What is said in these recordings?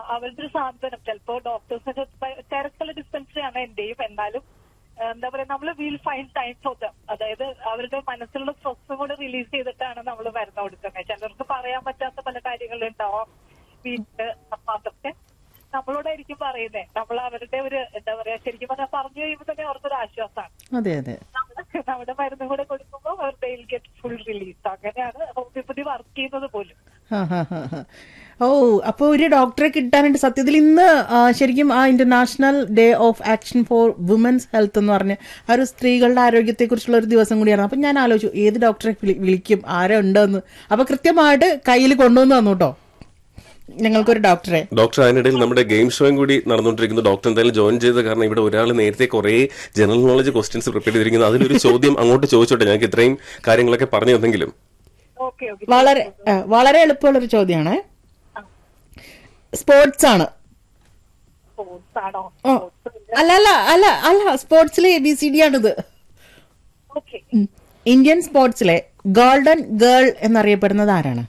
അവരുടെ ഒരു സാന്ത്വനം ചിലപ്പോ ഡോക്ടേഴ്സിനൊക്കെ ഭയ- തിരക്കുള്ള ഡിസ്പെൻസറി ആണ് എന്റെയും എന്നാലും ആ, എന്താ പറയാ നമ്മൾ will find time for them അതായത് അവരുടെ മനസ്സിലുള്ള സ്ട്രെസ്സും കൂടെ റിലീസ് ചെയ്തിട്ടാണ് നമ്മൾ മരുന്ന് കൊടുക്കുന്നത് ചിലർക്ക് പറയാൻ പറ്റാത്ത പല കാര്യങ്ങളുണ്ടാവാം വീട്ടില് അപ്പൊ അതൊക്കെ നമ്മളോടായിരിക്കും പറയുന്നത് നമ്മൾ അവരുടെ ഒരു എന്താ പറയാ ശരിക്കും പറഞ്ഞാൽ പറഞ്ഞു കഴിയുമ്പോൾ തന്നെ അവർക്കൊരു ആശ്വാസമാണ് അതെ അതെ നമ്മുടെ- നമ്മുടെ മരുന്ന് കൂടെ കൊടുക്കുമ്പോൾ അവർ ഡെയിൽ ഗെറ്റ് ഫുൾ റിലീസ് അങ്ങനെയാണ് ഹോമിയോപ്പതി വർക്ക് ചെയ്യുന്നത് പോലും ഹാ, ഹാ, ഹാ, ഹാ. ഓ അപ്പൊ ഒരു ഡോക്ടറെ കിട്ടാനായിട്ട് സത്യത്തിൽ ഇന്ന് ആ, ശരിക്കും ആ international day of action for women's health എന്ന് പറഞ്ഞ് ആ ഒരു സ്ത്രീകളുടെ ആരോഗ്യത്തെക്കുറിച്ചുള്ള ഒരു ദിവസം കൂടിയാണ് അപ്പൊ ഞാൻ ആലോചിച്ചു ഏത് ഡോക്ടറെ വിളി- വിളിക്കും ആരാ ഉണ്ടെന്ന് അപ്പൊ കൃത്യമായിട്ട് കയ്യിൽ കൊണ്ടുവന്ന് തന്നു കേട്ടോ ഞങ്ങൾക്കൊരു ഡോക്ടറെ ഡോക്ടർ അതിനിടയിൽ നമ്മുടെ ഗെയിം ഷോയും കൂടി നടന്നുകൊണ്ടിരിക്കുന്നു ഡോക്ടർ എന്തായാലും ജോയിൻ ചെയ്ത കാരണം ഇവിടെ ഒരാൾ നേരത്തെ കുറെ ജനറൽ നോളജ് ക്വസ്റ്റ്യൻസ് പ്രിപ്പയർ ചെയ്തിരിക്കുന്നു അതിലൊരു ചോദ്യം അങ്ങോട്ട് ചോദിച്ചോട്ടെ ഞങ്ങൾക്ക് ഇത്രയും കാര്യങ്ങളൊക്കെ പറഞ്ഞു തന്നെങ്കിലും ഓക്കെ ഓക്കെ വളരെ ആ, വളരെ എളുപ്പമുള്ളൊരു ചോദ്യമാണ് സ്പോർട്സ് ആണ് സ്പോർട്സ് ആണോ ഓ, അല്ല അല്ല അല്ല അല്ല സ്പോർട്സിലെ എ ബി സി ഡി ആണിത് ഓക്കെ ഉം. ഇന്ത്യൻ സ്പോർട്സിലെ ഗോൾഡൻ ഗേൾ എന്നറിയപ്പെടുന്നത് ആരാണ്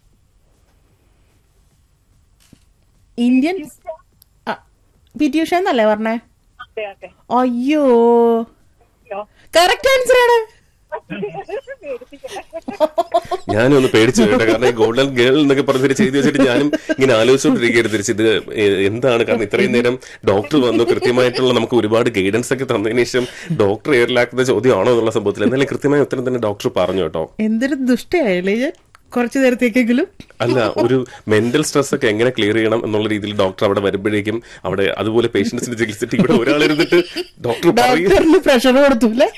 ഇന്ത്യൻ പി ടി ഉഷ എന്നല്ലേ പറഞ്ഞേ അതെ അതെ അയ്യോ അയ്യോ. കറക്റ്റ് ആൻസർ ആണ് പേടിപ്പിക്കല്ലേ. ഞാനും ഒന്ന് പേടിച്ചു കേട്ടോ കാരണം ഈ ഗോൾഡൻ ഗേൾ എന്നൊക്കെ പറഞ്ഞൊരു ചെയ്തി വെച്ചിട്ട് ഞാനും ഇങ്ങനെ ആലോചിച്ചുകൊണ്ടിരിക്കുകയായിരുന്നു തിരിച്ച് ഇത് എ- എന്താണ് കാരണം ഇത്രയും നേരം ഡോക്ടർ വന്നു കൃത്യമായിട്ടുള്ള നമുക്ക് ഒരുപാട് ഗൈഡൻസ് ഒക്കെ തന്നതിന് ശേഷം ഡോക്ടർ എയറിലാക്കുന്ന ചോദ്യമാണോ എന്നുള്ള സംഭവത്തിൽ എന്നാലും കൃത്യമായ ഉത്തരം തന്നെ ഡോക്ടർ പറഞ്ഞു കേട്ടോ എന്തൊരു ദുഷ്ടയായില്ലേ ഞാൻ കുറച്ചു നേരത്തേക്കെങ്കിലും അല്ല ഒരു മെന്റൽ സ്ട്രെസ് ഒക്കെ എങ്ങനെ ക്ലിയർ ചെയ്യണം എന്നുള്ള രീതിയിൽ ഡോക്ടർ അവിടെ വരുമ്പോഴേക്കും അവിടെ അതുപോലെ പേഷ്യൻസിന് ചികിത്സിച്ചിട്ട് ഇവിടെ ഒരാളിരുന്നിട്ട് ഡോക്ടർ പറയും ഡോക്ടറിന് പ്രഷർ കൊടുത്തു അല്ലേ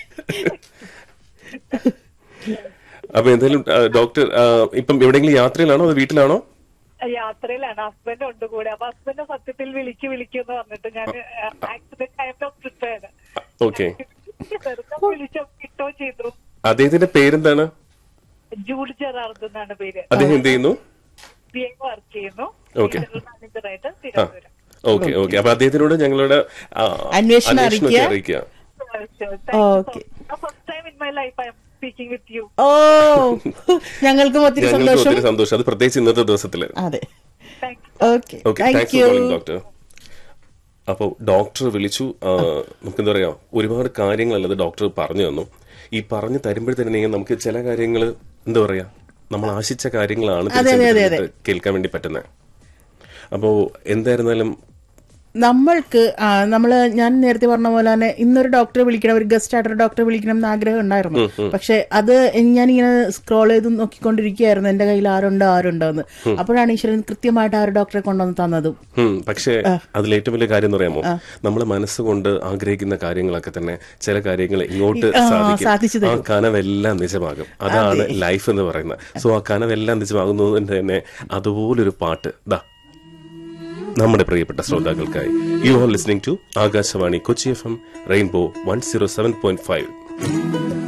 അപ്പൊ എന്തായാലും ആ, ഡോക്ടർ ആ, ഇപ്പം എവിടെയെങ്കിലും യാത്രയിലാണോ അതോ വീട്ടിലാണോ യാത്രയിലാണ് ഹസ്ബൻഡ് ഉണ്ട് കൂടെ അപ്പൊ ഹസ്ബൻഡ് സത്യത്തിൽ വിളിക്ക് വിളിക്കും എന്ന് പറഞ്ഞിട്ട് ഞാൻ ആക്സിഡന്റ് ആയപ്പോ പ്രിപ്പയർ ഓക്കെ വെറുതെ വിളിച്ചോ കിട്ടോ ചെയ്തു അദ്ദേഹത്തിന്റെ പേരെന്താണ് ജൂഡ് ജെറാർഡ് എന്നാണ് പേര് അദ്ദേഹം എന്ത് ചെയ്യുന്നു ബി എ വർക്ക് ചെയ്യുന്നു Okay. മാനേജറായിട്ട് തിരുവനന്തപുരം ഓക്കെ ഓക്കെ അപ്പൊ അദ്ദേഹത്തിനോട് ഞങ്ങളുടെ ആ, അന്വേഷണം അന്വേഷണമൊക്കെ അറിയിക്കുക. അറിയിക്കുക Okay. First time in my life I am speaking with you ഓ ഞങ്ങൾക്കും ഒത്തിരി ഞങ്ങൾക്ക് സന്തോഷം ഒത്തിരി സന്തോഷം അത് പ്രത്യേകിച്ച് ഇന്നത്തെ ദിവസത്തില് അതെ thank okay okay thank thanks you for calling doctor അപ്പോൾ ഡോക്ടർ വിളിച്ചു ആ, നമുക്ക് എന്താ പറയാ ഒരുപാട് കാര്യങ്ങളല്ലത് ഡോക്ടർ പറഞ്ഞു തന്നു ഈ പറഞ്ഞു തരുമ്പോഴത്തേനും നമുക്ക് ചില കാര്യങ്ങൾ എന്താ പറയാ നമ്മൾ ആശിച്ച കാര്യങ്ങളാണ് അതെ, അതെ, അതെ, തിരിച്ച് കേൾക്കാൻ വേണ്ടി പറ്റുന്നത് അപ്പോ എന്തായിരുന്നാലും നമ്മൾക്ക് ആ, നമ്മള് ഞാൻ നേരത്തെ പറഞ്ഞ പോലെ തന്നെ ഇന്നൊരു ഡോക്ടറെ വിളിക്കണം ഒരു ഗസ്റ്റ് ആയിട്ടൊരു ഡോക്ടറെ വിളിക്കണം എന്ന് ആഗ്രഹം ഉണ്ടായിരുന്നു പക്ഷെ അത് ഞാനിങ്ങനെ സ്ക്രോൾ ചെയ്ത് നോക്കിക്കൊണ്ടിരിക്കുകയായിരുന്നു എന്റെ കയ്യിൽ ആരുണ്ട് ആരുണ്ടോ എന്ന് അപ്പോഴാണ് ഈശ്വരൻ കൃത്യമായിട്ട് ആ ഒരു ഡോക്ടറെ കൊണ്ടുവന്ന് തന്നതും ഉം, പക്ഷേ അതിൽ ഏറ്റവും വലിയ കാര്യം എന്ന് പറയാമോ നമ്മളെ മനസ്സുകൊണ്ട് ആഗ്രഹിക്കുന്ന കാര്യങ്ങളൊക്കെ തന്നെ ചില കാര്യങ്ങൾ ഇങ്ങോട്ട് ആ, സാധിക്കും സാധിച്ചു ആ കനവെല്ലാം നിജമാകും അതാണ് ലൈഫ് എന്ന് പറയുന്നത് സോ ആ കനവെല്ലാം നിജമാകുന്നതിന്റെ തന്നെ അതുപോലൊരു പാട്ട് ദാ നമ്മുടെ പ്രിയപ്പെട്ട ശ്രോതാക്കൾക്കായി you are listening to Akashvani Kochi F M rainbow one zero seven point five